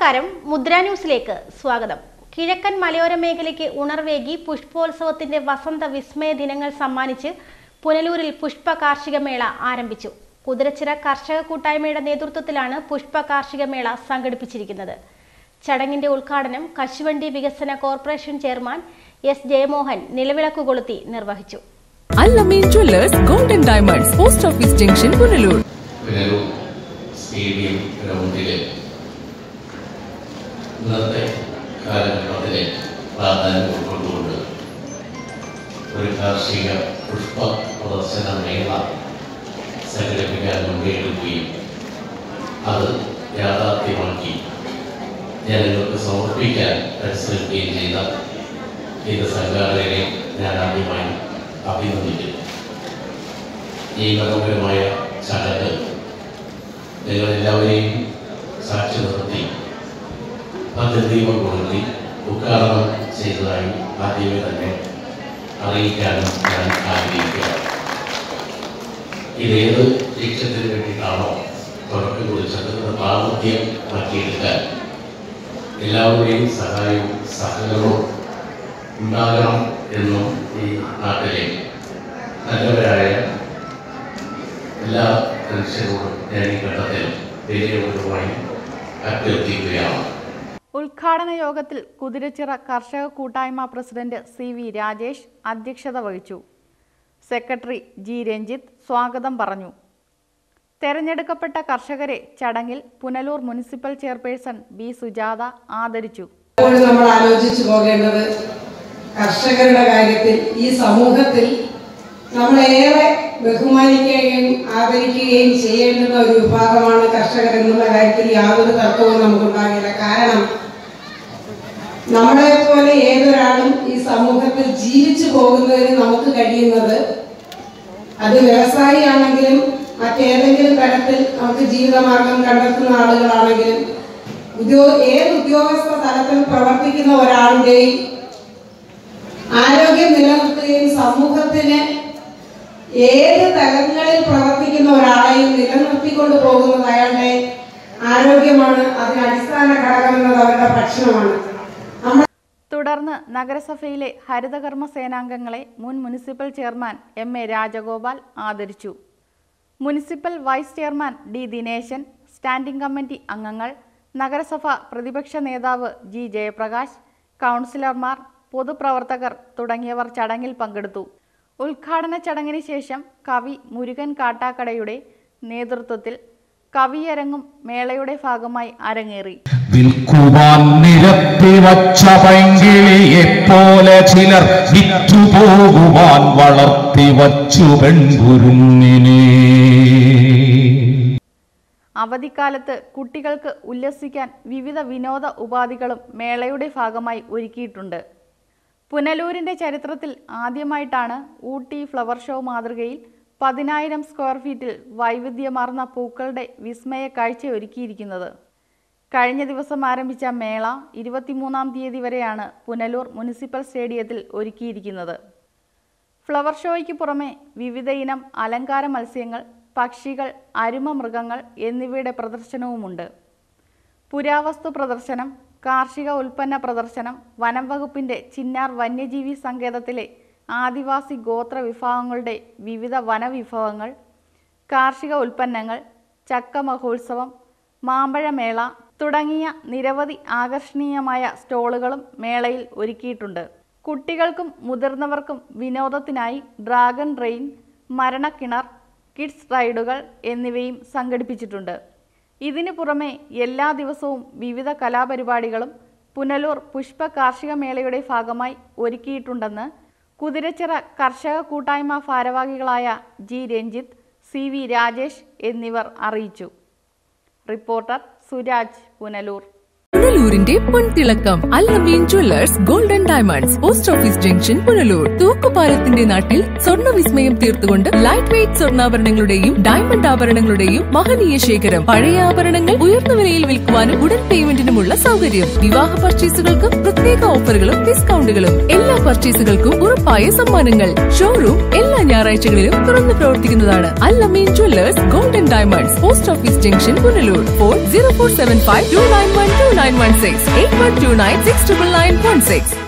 നമസ്കാരം മുദ്ര ന്യൂസിലേക്ക് സ്വാഗതം കിഴക്കൻ മലയോര മേഖലയ്ക്ക് ഉണർവേകി പുഷ്പോത്സവത്തിന്റെ വസന്ത വിസ്മയ ദിനങ്ങൾ സമ്മാനിച്ച് പുനലൂരിൽ പുഷ്പ കാർഷിക മേള ആരംഭിച്ചു കുതിരച്ചിറ കർഷക കൂട്ടായ്മയുടെ നേതൃത്വത്തിലാണ് പുഷ്പ കാർഷിക മേള സംഘടിപ്പിച്ചിരിക്കുന്നത് ചടങ്ങിന്റെ ഉദ്ഘാടനം കശുവണ്ടി വികസന കോർപ്പറേഷൻ ചെയർമാൻ എസ് ജയമോഹൻ നിലവിളക്ക് കൊളുത്തി നിർവഹിച്ചു Allameen jewellers golden diamonds post office junction Punalur Punalur stadium ഗ്രൗണ്ടില് ഇന്നത്തെ കാലഘട്ടത്തിലെ പ്രാധാന്യം ഉൾക്കൊണ്ടുകൊണ്ട് ഒരു കാർഷിക പുഷ്പ പ്രദർശന മേള സംഘടിപ്പിക്കാൻ മുൻകൈയെടുക്കുകയും അത് യാഥാർത്ഥ്യമാക്കി ജനങ്ങൾക്ക് സമർപ്പിക്കാൻ പരിശ്രമിക്കുകയും ചെയ്ത ഇത് സംഘാടകരെ ഞാൻ ആദ്യമായി അഭിനന്ദിക്കുന്നു ഈ മനോഹരമായ ചടങ്ങ് നിങ്ങളെല്ലാവരെയും സാക്ഷി നിർത്തി ഭദ്രദീപം കൊളുത്തി ഉദ്ഘാടനം ചെയ്തതായി ആദ്യമേ തന്നെ അറിയിക്കാനും ഞാൻ ആഗ്രഹിക്കുകയാണ് ഇതേത് ലക്ഷ്യത്തിന് വേണ്ടിയിട്ടാണോ തുടക്കം കുറിച്ചത് അത് പ്രാമുഖ്യം മാറ്റിയെടുക്കാൻ എല്ലാവരുടെയും സഹായവും സഹകരണവും ഉണ്ടാകണം എന്നും ഈ നാട്ടിലെ നല്ലവരായ എല്ലാ മനുഷ്യരോടും ഞാൻ ഈ ഘട്ടത്തിൽ വിനയപൂർവ്വമായി അഭ്യർത്ഥിക്കുകയാണ് ഉദ്ഘാടന യോഗത്തിൽ കുതിരച്ചിറ കർഷക കൂട്ടായ്മ പ്രസിഡന്റ് സി വി രാജേഷ് അധ്യക്ഷത വഹിച്ചു സെക്രട്ടറി ജി രഞ്ജിത്ത് സ്വാഗതം പറഞ്ഞു തെരഞ്ഞെടുക്കപ്പെട്ട കർഷകരെ ചടങ്ങിൽ Punalur municipal chairperson B Sujatha ആദരിച്ചു അപ്പോൾ നമ്മൾ ആലോചിച്ചു പോകേണ്ടത് കർഷകരുടെ കാര്യത്തിൽ ഈ സമൂഹത്തിൽ നമ്മളേറെ ബഹുമാനിക്കുകയും ആദരിക്കുകയും ചെയ്യേണ്ടുന്ന ഒരു വിഭാഗമാണ് കർഷകർ എന്നുള്ള കാര്യത്തിൽ യാതൊരു തർക്കവും നമുക്കുണ്ടാകില്ല കാരണം നമ്മളെ പോലെ ഏതൊരാളും ഈ സമൂഹത്തിൽ ജീവിച്ചു പോകുന്നതിന് നമുക്ക് കഴിയുന്നത് അത് വ്യവസായിയാണെങ്കിലും മറ്റേതെങ്കിലും തരത്തിൽ നമുക്ക് ജീവിതമാർഗം കണ്ടെത്തുന്ന ആളുകളാണെങ്കിലും ഉദ്യോ ഏത് ഉദ്യോഗസ്ഥ തലത്തിൽ പ്രവർത്തിക്കുന്ന ഒരാളുടെയും ആരോഗ്യം നിലനിർത്തുകയും സമൂഹത്തിന് ഏത് തലങ്ങളിൽ പ്രവർത്തിക്കുന്ന ഒരാളെയും നിലനിർത്തിക്കൊണ്ട് പോകുന്നത് അയാളുടെ ആരോഗ്യമാണ് അതിന് അടിസ്ഥാന ഘടകമെന്നത് അവരുടെ ഭക്ഷണമാണ് നമ്മൾ തുടർന്ന് നഗരസഭയിലെ ഹരിതകർമ്മ സേനാംഗങ്ങളെ മുൻ municipal chairman M A Rajagopal ആദരിച്ചു municipal vice chairman D Dineshan standing committee അംഗങ്ങൾ നഗരസഭ പ്രതിപക്ഷ നേതാവ് ജി ജയപ്രകാശ് കൗൺസിലർമാർ പൊതുപ്രവർത്തകർ തുടങ്ങിയവർ ചടങ്ങിൽ പങ്കെടുത്തു ഉദ്ഘാടന ചടങ്ങിന് ശേഷം കവി മുരുകൻ കാട്ടാക്കടയുടെ നേതൃത്വത്തിൽ കവിയരങ്ങും മേളയുടെ ഭാഗമായി അരങ്ങേറി വിൽക്കുവാൻ നിരത്തി വച്ച പൈങ്കിളിയെ പോലെ ചിലർ വിറ്റുപോകുവാൻ വളർത്തി വച്ചു പെൺകുരുങ്ങിനെ അവധിക്കാലത്ത് കുട്ടികൾക്ക് ഉല്ലസിക്കാൻ വിവിധ വിനോദ ഉപാധികളും മേളയുടെ ഭാഗമായി ഒരുക്കിയിട്ടുണ്ട് പുനലൂരിന്റെ ചരിത്രത്തിൽ ആദ്യമായിട്ടാണ് ഊട്ടി ഫ്ലവർ ഷോ മാതൃകയിൽ പതിനായിരം സ്ക്വയർ ഫീറ്റിൽ വൈവിധ്യമാർന്ന പൂക്കളുടെ വിസ്മയ കാഴ്ച ഒരുക്കിയിരിക്കുന്നത് കഴിഞ്ഞ ദിവസം ആരംഭിച്ച മേള ഇരുപത്തിമൂന്നാം തീയതി വരെയാണ് പുനലൂർ മുനിസിപ്പൽ സ്റ്റേഡിയത്തിൽ ഒരുക്കിയിരിക്കുന്നത് ഫ്ലവർ ഷോയ്ക്ക് പുറമെ വിവിധ ഇനം അലങ്കാര മത്സ്യങ്ങൾ പക്ഷികൾ അരുമ മൃഗങ്ങൾ എന്നിവയുടെ പ്രദർശനവുമുണ്ട് പുരാവസ്തു പ്രദർശനം കാർഷിക ഉൽപ്പന്ന പ്രദർശനം വനം വകുപ്പിന്റെ ചിന്നാർ വന്യജീവി സങ്കേതത്തിലെ ആദിവാസി ഗോത്ര വിഭാഗങ്ങളുടെ വിവിധ വനവിഭവങ്ങൾ കാർഷിക ഉൽപ്പന്നങ്ങൾ ചക്ക മഹോത്സവം മാമ്പഴമേള തുടങ്ങിയ നിരവധി ആകർഷണീയമായ സ്റ്റോളുകളും മേളയിൽ ഒരുക്കിയിട്ടുണ്ട് കുട്ടികൾക്കും മുതിർന്നവർക്കും വിനോദത്തിനായി ഡ്രാഗൺ റെയിൻ മരണക്കിണർ കിഡ്സ് റൈഡുകൾ എന്നിവയും സംഘടിപ്പിച്ചിട്ടുണ്ട് ഇതിനു പുറമെ എല്ലാ ദിവസവും വിവിധ കലാപരിപാടികളും പുനലൂർ പുഷ്പ കാർഷിക മേളയുടെ ഭാഗമായി ഒരുക്കിയിട്ടുണ്ടെന്ന് കുതിരച്ചിറ കർഷക കൂട്ടായ്മ ഭാരവാഹികളായ G Ranjith C V Rajesh എന്നിവർ അറിയിച്ചു റിപ്പോർട്ടർ സുരാജ് പുനലൂർ പുനലൂരിന്റെ പൊൻതിളക്കം Allameen jewellers golden diamonds post office junction Punalur തൂക്കുപാലത്തിന്റെ നാട്ടിൽ സ്വർണ്ണ വിസ്മയം തീർത്തുകൊണ്ട് ലൈറ്റ് വെയ്റ്റ് സ്വർണ്ണാഭരണങ്ങളുടെയും ഡയമണ്ട് ആഭരണങ്ങളുടെയും മഹനീയ ശേഖരം പഴയ ആഭരണങ്ങൾ ഉയർന്ന വിലയിൽ വിൽക്കുവാനും ഉടൻ പേയ്മെന്റിനുമുള്ള സൗകര്യം വിവാഹ പർച്ചേസുകൾക്കും പ്രത്യേക ഓഫറുകളും ഡിസ്കൗണ്ടുകളും എല്ലാ പർച്ചേസുകൾക്കും ഉറപ്പായ സമ്മാനങ്ങൾ ഷോറൂം എല്ലാ ഞായറാഴ്ചകളിലും തുറന്നു പ്രവർത്തിക്കുന്നതാണ് Allameen jewellers golden diamonds post office junction Punalur phone zero four seven five two nine one two nine one six eight one two nine six triple nine one six